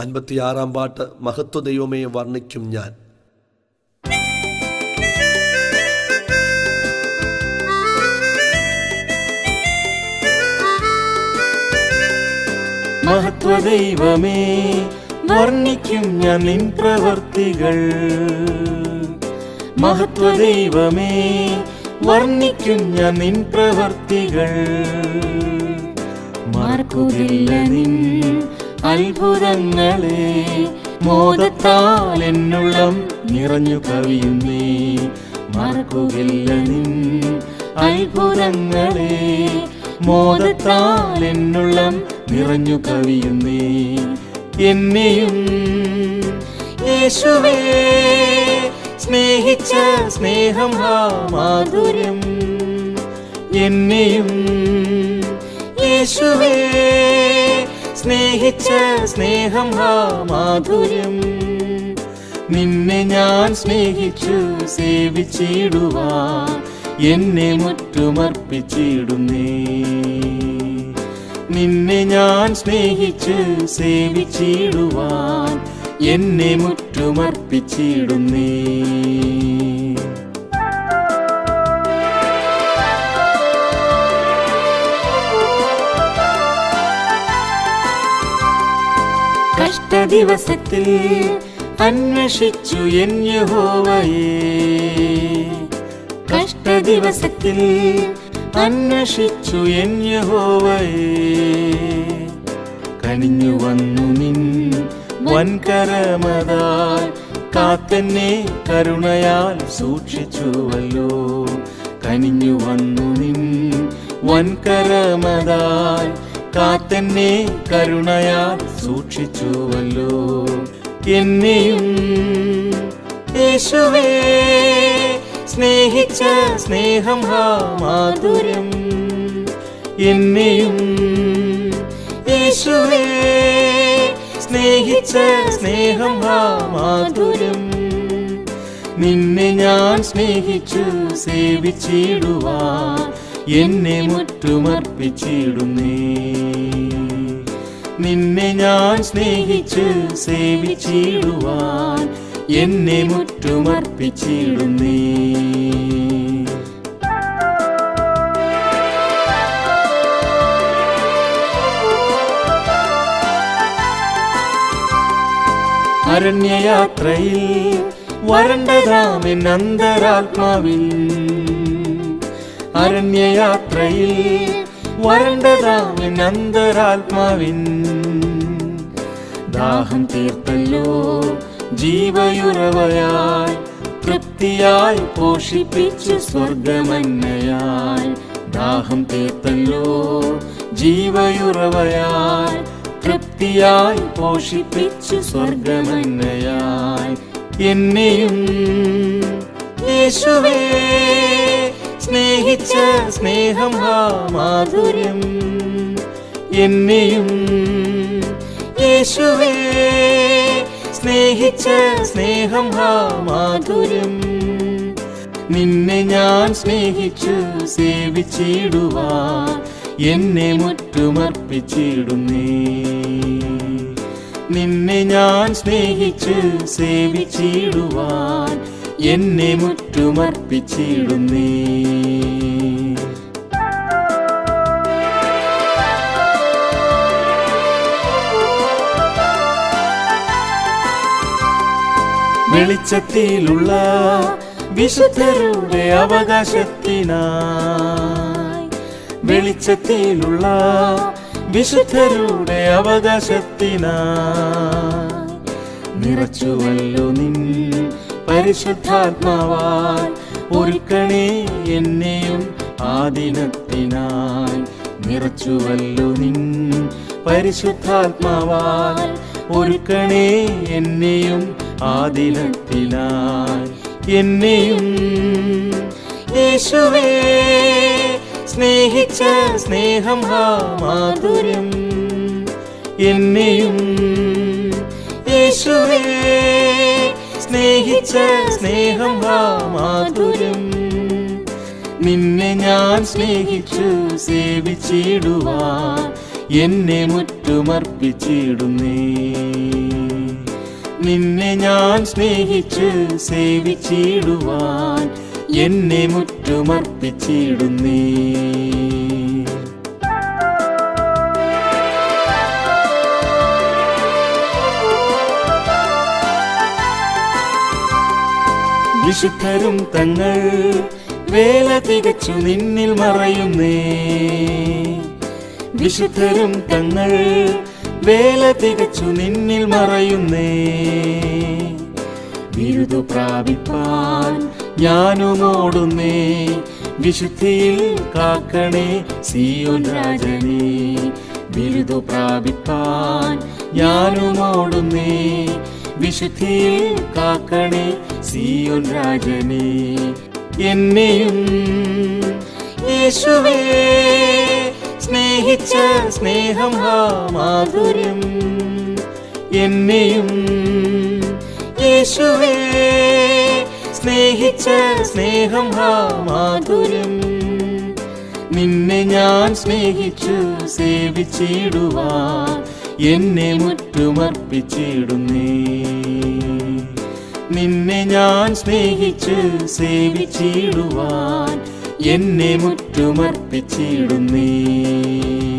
അൻപത്തിയാറാം പാട്ട് മഹത്വ ദൈവമേ വർണ്ണിക്കും ഞാൻ മഹത്വദൈവമേ വർണ്ണിക്കും ഞാൻ നിൻ പ്രവർത്തികൾ മഹത്വദൈവമേ വർണ്ണിക്കും ഞാൻ നിൻ പ്രവർത്തികൾ മറക്കുകില്ല നിൻ അത്ഭുതങ്ങളെ മോദത്താൽ എന്നുള്ളം നിറഞ്ഞു കവിയുന്നേ മറക്കുകില്ല നിൻ അത്ഭുതങ്ങളെ മോദത്താൽ എന്നുള്ളം നിറഞ്ഞു കവിയുന്നേ എന്നെയും യേശുവേ സ്നേഹിച്ച സ്നേഹം ഹാ മാധുര്യം എന്നെയും യേശുവേ സ്നേഹിച്ച സ്നേഹം ഹാ മാധുര്യം നിന്നെ ഞാൻ സ്നേഹിച്ചു സേവിച്ചിടുവാൻ എന്നെ മുറ്റുമർപ്പിച്ചിടുന്നേ നിന്നെ ഞാൻ സ്നേഹിച്ച് സേവിച്ചിടുവാൻ എന്നെ മുറ്റുമർപ്പിച്ചിടുന്നേ കഷ്ടദിവസത്തിൽ അന്വേഷിച്ചു എൻ യഹോവയെ കഷ്ടദിവസത്തിൽ അന്വേഷിച്ചു എൻ യഹോവയെ കനിഞ്ഞു വന്നു നിൻ വൻകരമതാൽ കാത്തന്നെ കരുണയാൽ സൂക്ഷിച്ചുവല്ലോ കനിഞ്ഞു വന്നു നിൻ വൻകരമതാൽ കാത്തന്നെ കരുണയാൽ സൂക്ഷിച്ചുവല്ലോ എന്നെയും യേശുവേ സ്നേഹിച്ച സ്നേഹം ഹാ മാധുര്യം എന്നെയും യേശുവേ സ്നേഹിച്ച സ്നേഹം ഹാ മാധുര്യം നിന്നെ ഞാൻ സ്നേഹിച്ചു സേവിച്ചിടുവാൻ എന്നെ മുറ്റുമർപ്പിച്ചിടുന്നേ നിന്നെ ഞാൻ സ്നേഹിച്ചു സേവിച്ചിടുവാൻ എന്നെ മുറ്റുമർപ്പിച്ചിടുന്നേ അരണ്യയാത്രയിൽ വരണ്ടതാമെൻ അന്തരാത്മാവിൽ അരണ്യയാത്രയിൽ വരണ്ടതാമെൻ അന്തരാത്മാവിൻ ദാഹം തീർത്തല്ലോ ജീവയുറവയായി തൃപ്തിയായി പോഷിപ്പിച്ചു സ്വർഗമന്നയായി ദാഹം തീർത്തല്ലോ ജീവയുറവയായി തൃപ്തിയായി പോഷിപ്പിച്ചു സ്വർഗമന്നയായി എന്നെയും യേശുവേ സ്നേഹിച്ച സ്നേഹം ഹാ മാധുര്യം എന്നെയും യേശുവേ സ്നേഹിച്ച സ്നേഹം ഹാ മാധുര്യം നിന്നെ ഞാൻ സ്നേഹിച്ചു സേവിച്ചിടുവാൻ എന്നെ മുറ്റുമർപ്പിച്ചിടുന്നേ നിന്നെ ഞാൻ സ്നേഹിച്ചു സേവിച്ചിടുവാൻ എന്നെ മുറ്റുമർപ്പിച്ചിടുന്നേ വെളിച്ചത്തിലുള്ള വിശുദ്ധരുടെ അവകാശത്തിനായി വെളിച്ചത്തിലുള്ള വിശുദ്ധരുടെ അവകാശത്തിനായി നിറച്ചുവല്ലോ നിൻ പരിശുദ്ധാത്മാവാൽ ഒരുക്കണേ എന്നെയും ആദിനത്തിനായി നിറച്ചുവല്ലോ നിൻ പരിശുദ്ധാത്മാവാൽ ഒരുക്കണേ എന്നെയും ആദിനത്തിനായി എന്നെയും യേശുവേ സ്നേഹിച്ച സ്നേഹം ഹാ മാധുര്യം എന്നെയും യേശുവേ സ്നേഹിച്ച സ്നേഹം ഹാ മാധുര്യം നിന്നെ ഞാൻ സ്നേഹിച്ചു സേവിച്ചിടുവാൻ എന്നെ മുറ്റുമർപ്പിച്ചിടുന്നേ നിന്നെ ഞാൻ സ്നേഹിച്ച് സേവിച്ചിടുവാൻ എന്നെ മുറ്റുമർപ്പിച്ചിടുന്നേ വിശുദ്ധരും തങ്ങൾ വേല തികച്ചു നിന്നിൽ മറയുന്നേ വിശുദ്ധരും തങ്ങൾ വേല തികച്ചു നിന്നിൽ മറയുന്നേ ബിരുദു പ്രാപിപ്പാൻ ഞാനും ഓടുന്നേ വിശുദ്ധിയിൽ കാക്കണേ സിയോൻ രാജനേ ബിരുദു പ്രാപിപ്പാൻ ഞാനും ഓടുന്നേ വിശുദ്ധിയിൽ കാക്കണേ സിയോൻ രാജനേ എന്നെയും യേശുവേ സ്നേഹിച്ച സ്നേഹം ഹാ മാധുര്യം എന്നെയും യേശുവേ സ്നേഹിച്ച സ്നേഹം ഹാ മാധുര്യം നിന്നെ ഞാൻ സ്നേഹിച്ചു സേവിച്ചിടുവാൻ എന്നെ മുറ്റുമർപ്പിച്ചിടുന്നേ നിന്നെ ഞാൻ സ്നേഹിച്ചു സേവിച്ചിടുവാൻ എന്നെ മുറ്റുമർപ്പിച്ചിടുന്നേ